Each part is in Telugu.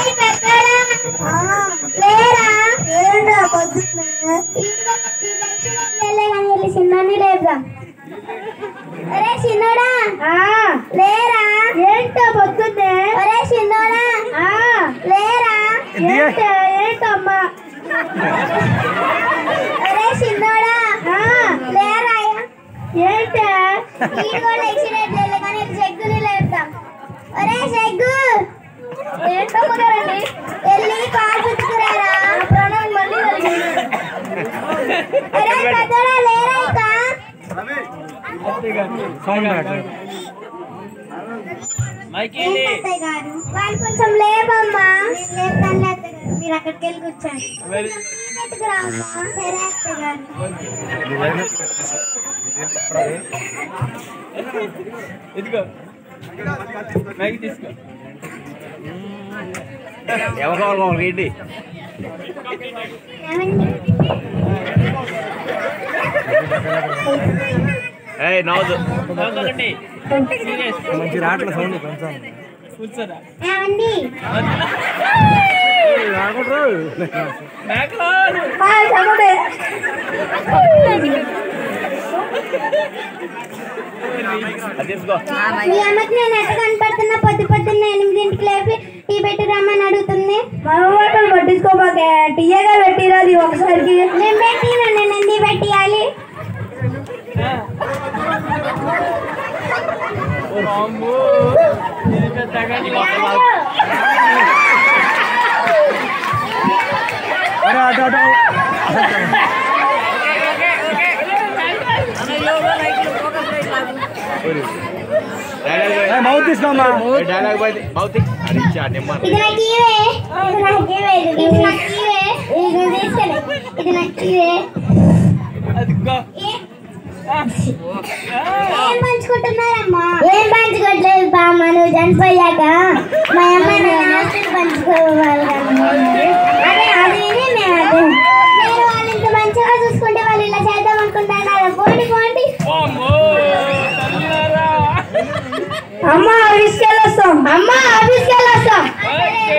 లేరా ఏంటా పొద్దున్నే చిన్నని లేపుదాం అరే చిన్నోడా లేరా ఏంటో పొద్దున్నే అరే చిన్నోడా లేరా ఏంటో ఏంటమ్మా అరే చిన్నోడా లేరా ఏంటో ఈ కూడా ఎక్సిడెంట్ లేదు కానీ చెగ్గుని లేపుతాం అరే చెగ్గు ఏంటో కుదరండి వెళ్ళి పాలు పుచ్చుకురారా ప్రాణం మళ్ళీ కలిగింది అరే పెద్దోడా లేరా ఇంకా అత్తయ్య గారు వాళ్ళు కొంచెం లేవమ్మా లేపుతాను అత్తయ్య గారు మీరు అక్కడికి వెళ్ళి కూర్చోండి ఎత్తుకురా అమ్మా సరే అత్తయ్య గారు ఇదిగో మ్యాగీ తీసుకో ఎవరు కావాలి వాళ్ళకి ఏంటి ఏమండి ఏ నవ్వదు ఒకటి సీరియస్ మంచి రాట్ల సౌండ్ కొంచెం కూర్చోరా ఏమండి బ్యాక్లో అది తీసుకో మీ అమ్మకి నేను ఎట్ట కనపడుతున్నా పొద్దు పొద్దున్న ఎనిమిదింటికి లేపి టీ పెట్టి రమ్మని అడుగుతుంది మరొకటి పట్టించుకోబాకే టీయగా పెట్టిరాది ఒకసారికి నేను పెట్టినా నేను ఎందుకు పెట్టియాలి అమ్మో ఇది పెద్దగా అరే అటు అటు మౌత్ తీసుకోమ్మా డైలాగ్ పోయింది మౌత్ అది ఇచ్చా నెమ్మది ఇది నాకు ఇవే ఇది నాకు ఇవే ఇది నాకు ఇవే ఇది నువ్వు తీసుకెళ్ళి ఇది నాకు ఇవే అదిగో ఏ- ఏం పంచుకుంటున్నారమ్మా ఏం పంచుకోవట్లేదు బామ్మ నువ్వు చనిపోయాక మా అమ్మ నాన్న ఆస్తులు పంచుకోవాలి అదే అది ఇది మేము అదే మీరు వాళ్ళు ఇంత మంచిగా చూసుకుంటే వాళ్ళు ఇలా చేద్దాం అనుకుంటున్నారు పోండి పోండి అమ్మో తల్లినారా అమ్మ ఆఫీస్కి వెళ్ళొస్తాం అమ్మ ఆఫీస్కి వెళ్ళొస్తాం ఓకే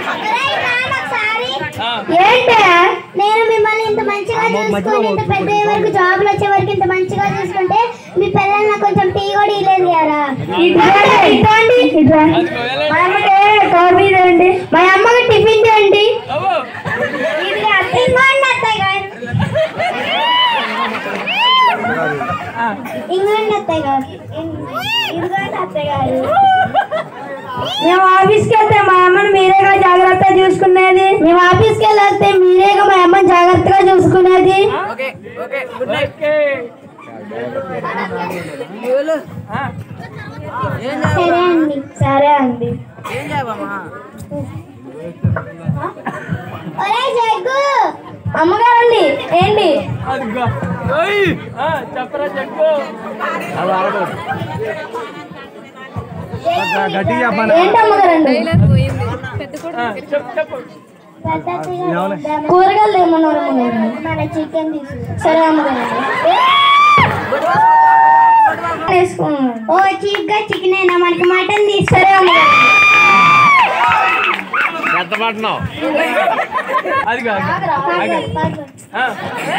ఆ. ఏంటే నేను మిమ్మల్ని ఇంత మంచిగా చూసుకొని ఇంత పెద్ద వరకు జాబ్లు వచ్చే వరకు ఇంత మంచిగా చూసుకుంటే మీ పిల్లలు నాకు కొంచెం టీ కూడా ఇలేదు కదా అదిగో వెళ్ళండి. మా అమ్మకి కాఫీ తేండి మా అమ్మకి టిఫిన్ తేండి అవ్వో ఇంకోండి అత్తయ్య గారు ఆ. ఇంకోండి అత్తయ్య గారు ఇంకోండి అత్తయ్య గారు మేము ఆఫీస్కి వెళ్తే మా అమ్మని మీరేగా జాగ్రత్తగా చూసుకునేది మేము ఆఫీస్కి వెళ్తే మీరేగా మా అమ్మని జాగ్రత్తగా చూసుకునేది ఓకే ఆ. సరే అండి సరే అండి ఒరే జగ్గు అమ్మగారండి ఏంటి అదిగో ఓయ్ ఆ, చెప్పరా చెక్కు అది అరవదు గట్టిగా చెప్పాలి ఏంటి అమ్మగారండి ఆ, చెప్పు చెప్పు కూరగాయలు ఏమన్నారు మన చికెన్ తీసు సరే అమ్మగారండి వేసుకున్నాం. ఓ చీప్ గా చికెన్ అయినా మనకి మటన్ తీసు సరే అమ్మగారు ఎంత పట్టినావు అదిగో అదిగో. అదిగో. ఆ.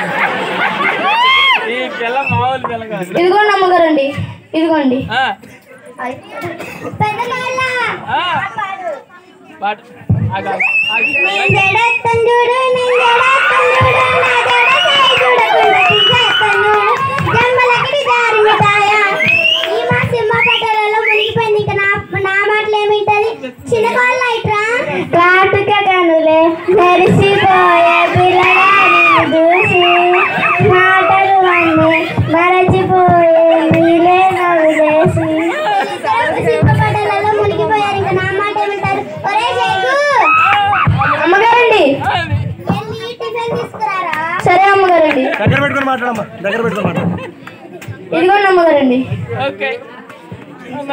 ఈ పిల్ల మామూలు పిల్ల కాదు ఇదిగోండి అమ్మగారండి ఇదిగోండి ఆ, పెద్ద నాన్న. ఆ. పాట ఆగు, ఆగు, ఆగు. నేను జడేస్తాను చూడు, నేను జడేస్తాను చూడు, నా జడ చేయి చూడకుండా తీసేస్తాను చూడు. జంబలకిడి జారి మిఠాయ. ఈ మా సింహ పట్టణంలో మునిగిపోయింది ఇంకా నా నా మాటలు ఏమిటది చిన్న కోళ్ళ ఇట్రా కాటుక కనులే మెరిసిపోయే పిల్లగా నిన్ను చూసి మాటలు అన్నీ మరచిపోయే నీలే నవ్వులేసి సింహ పట్టణంలో మునిగిపోయారు ఇంకా నా మాట ఏమంటారు ఒరే జగ్గు అమ్మగారండి వెళ్ళి టిఫిన్ తీసుకురారా సరే అమ్మగారండి దగ్గర పెట్టుకొని మాట్లాడమ్మా దగ్గర పెట్టుకొని మాట్లాడు ఇదిగోండి అమ్మగారండి ఓకే అమ్మా.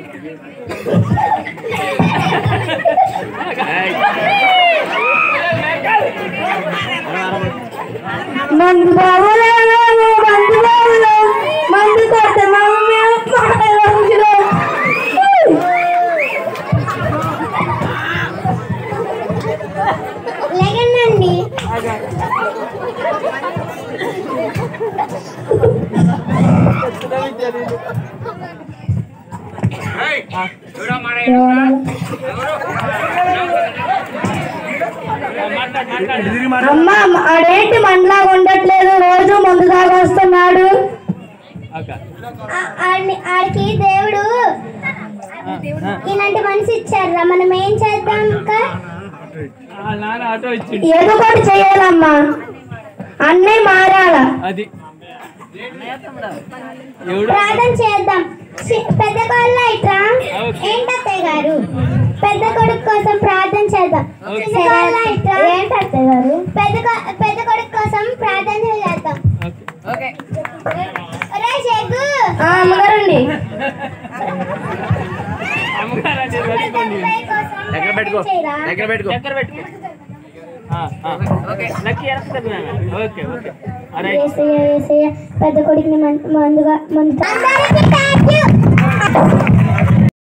ఏయ్, మందు బాబులే మేము మందు బాబులే మందు కొడితే మేము మేము మాటలు ఇటు తిరిగి మాట్లాడు అమ్మ ఆడేంటి మనలాగా ఉండట్లేదు రోజు ముందు దాకా వస్తున్నాడు ఆ- ఆడిని ఆడికి దేవుడు ఇలాంటి మనిషి ఇచ్చారా మనం ఏం చేద్దాం ఇంకా నాన్న ఆటో ఇచ్చిండు ఏదో ఒకటి చేయాలమ్మా అన్నీ మారాలా అది ఎవడు ప్రార్థన చేద్దాం చి- పెద్ద కోళ్ళ ఇట్రా ఏంటత్తయ్య గారు పెద్ద కొడుకు కోసం ప్రార్థన చేద్దాం చిన్న కోళ్ళ ఇట్రా ఏంటత్తయ్య గారు పెద్ద కొ- పెద్ద కొడుకు కోసం ప్రార్థన చేద్దాం ఓకే రే జగ్గు అమ్మగారండి అమ్మగారు అంటే పట్టుకోండి దగ్గర పెట్టుకో దగ్గర పెట్టుకో చక్కెర పెట్టుకో ఆ, ఆ, ఓకే లక్కీ వెనక్కి తగ్గినాను ఓకే ఓకే అరే ఏసయ్య ఏసయ్య పెద్ద కొడుకుని మం- మందుగా మందు అందరికీ థ్యాంక్ యూ